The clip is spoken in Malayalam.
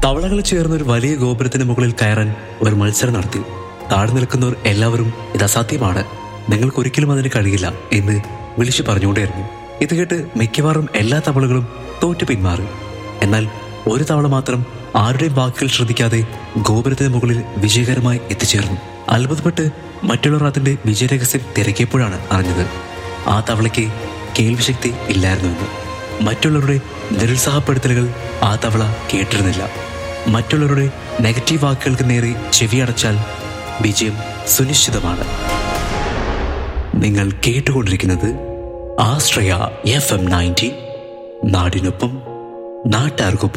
തവളകൾ ചേർന്ന ഒരു വലിയ ഗോപുരത്തിന് മുകളിൽ കയറാൻ ഒരു മത്സരം നടത്തി താഴെ നിൽക്കുന്നവർ എല്ലാവരും ഇത് അസാധ്യമാണ് നിങ്ങൾക്ക് ഒരിക്കലും അതിന് കഴിയില്ല എന്ന് വിളിച്ചു പറഞ്ഞുകൊണ്ടേയിരുന്നു ഇത് കേട്ട് മിക്കവാറും എല്ലാ തവളകളും തോറ്റു പിന്മാറി എന്നാൽ ഒരു തവള മാത്രം ആരുടെയും വാക്കുകൾ ശ്രദ്ധിക്കാതെ ഗോപുരത്തിന് മുകളിൽ വിജയകരമായി എത്തിച്ചേർന്നു അത്ഭുതപ്പെട്ട് മറ്റുള്ളവർ അതിന്റെ വിജയരഹസ്യം തിരക്കിയപ്പോഴാണ് അറിഞ്ഞത് ആ തവളയ്ക്ക് കേൾവിശക്തി ഇല്ലായിരുന്നുവെന്ന് മറ്റുള്ളവരുടെ നിരുത്സാഹപ്പെടുത്തലുകൾ ആ തവള കേട്ടിരുന്നില്ല മറ്റുള്ളവരുടെ നെഗറ്റീവ് വാക്കുകൾക്ക് നേരെ ചെവിയടച്ചാൽ വിജയം സുനിശ്ചിതമാണ് നിങ്ങൾ കേട്ടുകൊണ്ടിരിക്കുന്നത് ആശ്രയ എഫ് എം നയൻറ്റി നാടിനൊപ്പം നാട്ടാർക്കൊപ്പം